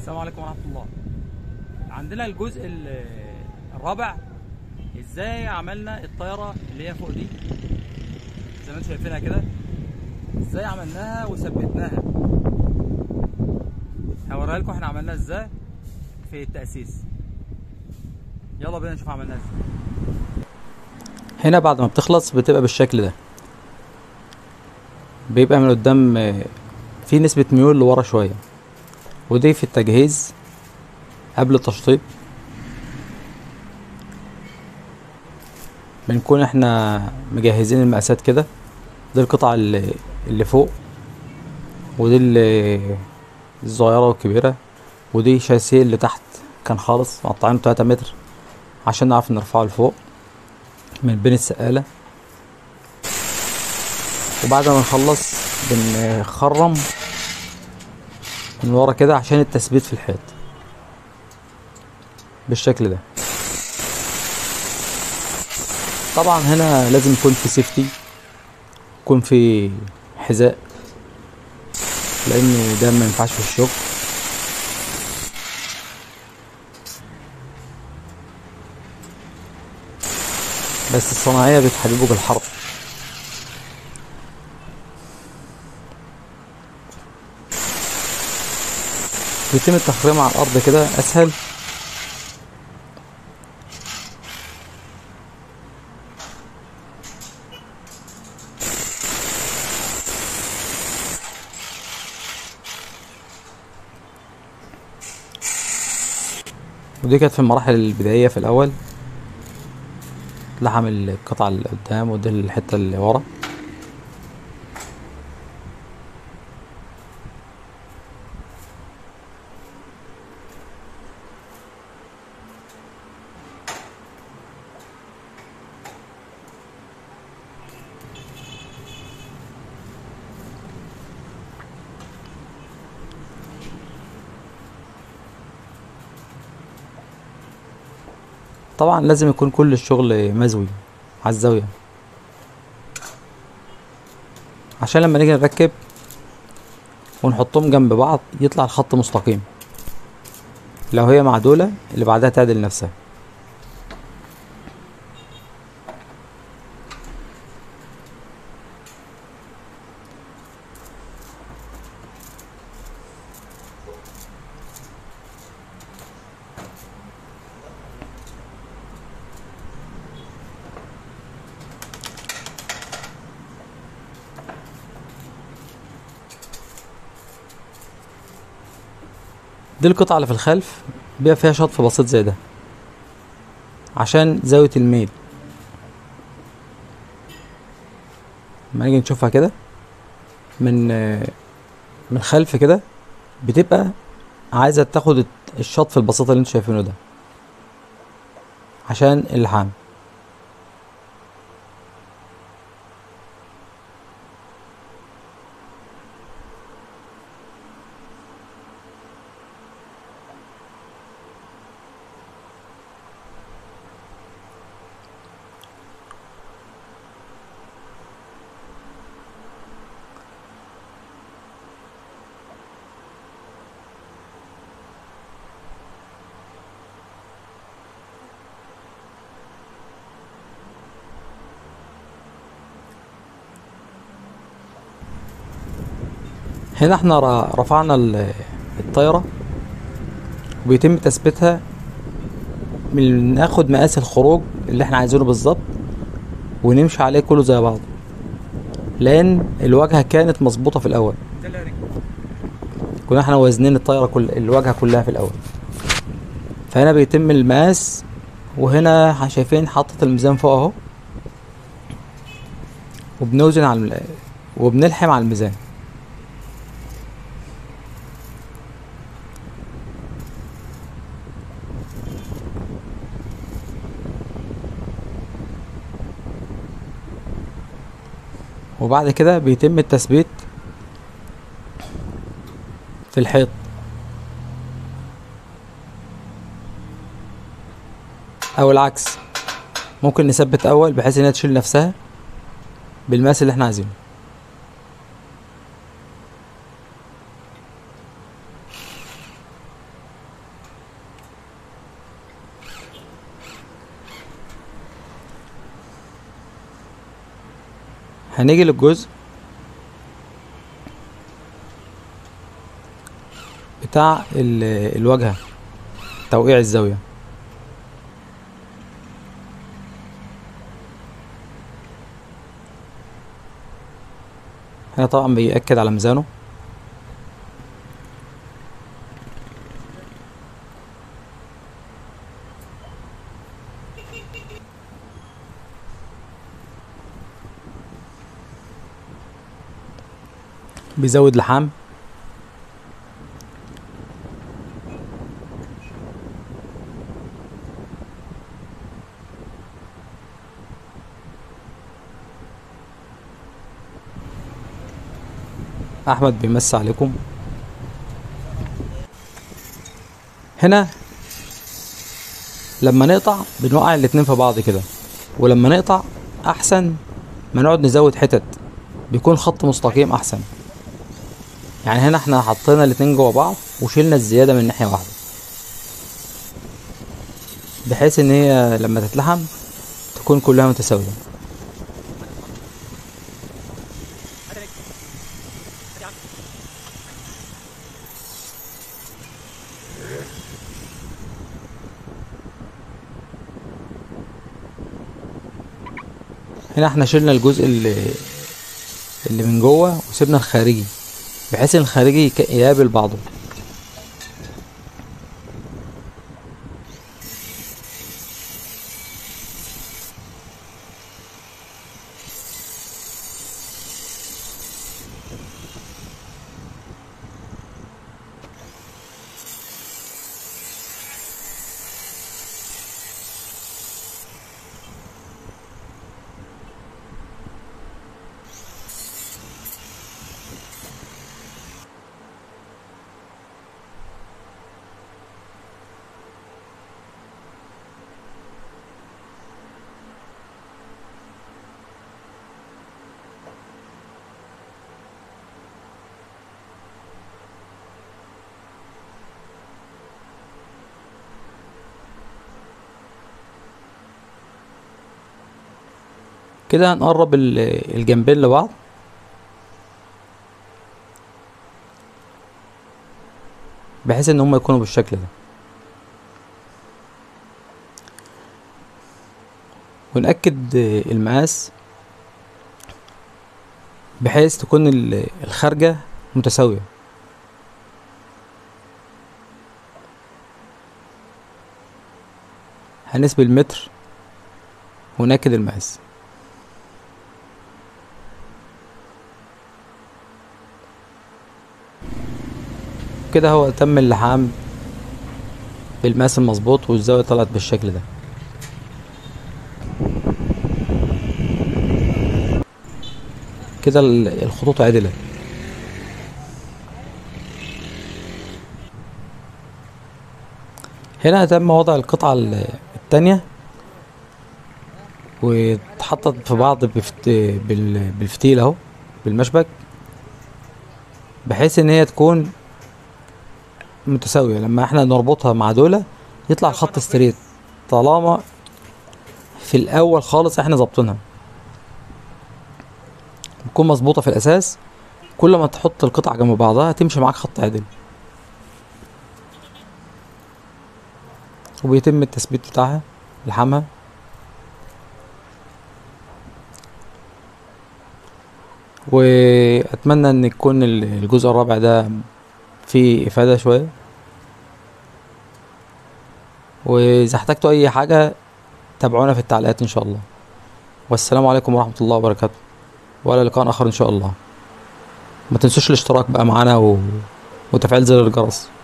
السلام عليكم ورحمة الله عندنا الجزء ال- الرابع ازاي عملنا الطيارة اللي هي فوق دي زي ما انتم شايفينها كده ازاي عملناها وثبتناها هوريها لكم احنا عملناها ازاي في التأسيس يلا بينا نشوف عملناها ازاي هنا بعد ما بتخلص بتبقى بالشكل ده بيبقى من قدام آه، في نسبة ميول لورا شوية ودي في التجهيز قبل التشطيب بنكون احنا مجهزين المقاسات كده دي القطعة اللي, اللي فوق ودي اللي الصغيرة والكبيرة ودي شاسيه اللي تحت كان خالص مقطعينه تلاتة متر عشان نعرف نرفعه لفوق من بين السقالة وبعد ما نخلص بنخرم من ورا كده عشان التثبيت في الحيط بالشكل ده طبعا هنا لازم يكون في سيفتي يكون في حذاء لان ده ما ينفعش في الشغل بس الصناعية بتحببه بالحرب بيتم التخريم على الأرض كده أسهل ودي كانت في المراحل البدائية في الأول لحم القطعة اللي قدام ودي الحتة اللي ورا طبعا لازم يكون كل الشغل مزوي على الزاوية عشان لما نيجي نركب ونحطهم جنب بعض يطلع الخط مستقيم لو هي معدولة اللي بعدها تعدل نفسها دي القطعة اللي في الخلف بيبقى فيها شطف بسيط زي ده عشان زاوية الميل لما نيجي نشوفها كده من من خلف كده بتبقى عايزة تاخد الشطف البسيط اللي انتوا شايفينه ده عشان اللحام هنا احنا ر- رفعنا ال- الطايرة وبيتم تثبيتها من ناخد مقاس الخروج اللي احنا عايزينه بالظبط ونمشي عليه كله زي بعض لان الواجهة كانت مظبوطة في الاول كنا احنا وازنين الطايرة كل الواجهة كلها في الاول فهنا بيتم المقاس وهنا احنا شايفين حاطط الميزان فوق اهو وبنوزن على الم- وبنلحم على الميزان وبعد كده بيتم التثبيت في الحيط او العكس ممكن نثبت اول بحيث انها تشيل نفسها بالمقاس اللي احنا عايزينه هنيجي للجزء بتاع ال- الواجهة توقيع الزاوية هنا طبعا بيأكد على ميزانه بيزود لحام احمد بيمسي عليكم هنا لما نقطع بنوقع الاتنين في بعض كده ولما نقطع احسن ما نقعد نزود حتت بيكون خط مستقيم احسن يعني هنا احنا حطينا الاتنين جوا بعض وشيلنا الزيادة من ناحية واحدة بحيث ان هي لما تتلحم تكون كلها متساوية هنا احنا شلنا الجزء اللي اللي من جوه وسيبنا الخارجي بحيث ان الخارجي يك- يقابل بعضه كده هنقرب ال- الجنبين لبعض بحيث ان هما يكونوا بالشكل ده ونأكد المقاس بحيث تكون ال- الخارجة متساوية هنسبي المتر ونأكد المقاس كده هو تم اللحام بالمقاس المظبوط والزاوية طلعت بالشكل ده كده ال- الخطوط عدلة هنا تم وضع القطعة ال- التانية واتحطت في بعض بفت... بال... بالفتيل اهو بالمشبك بحيث ان هي تكون متساوية لما احنا نربطها مع دولة يطلع الخط ستريت طالما في الاول خالص احنا ظابطينها تكون مظبوطة في الاساس كل ما تحط القطع جنب بعضها تمشي معاك خط عدل وبيتم التثبيت بتاعها لحامها واتمنى ان يكون ال- الجزء الرابع ده فيه افادة شوية واذا احتجتوا اي حاجة تابعونا في التعليقات ان شاء الله والسلام عليكم ورحمة الله وبركاته والى لقاء اخر ان شاء الله ما تنسوش الاشتراك بقى معانا و... وتفعيل زر الجرس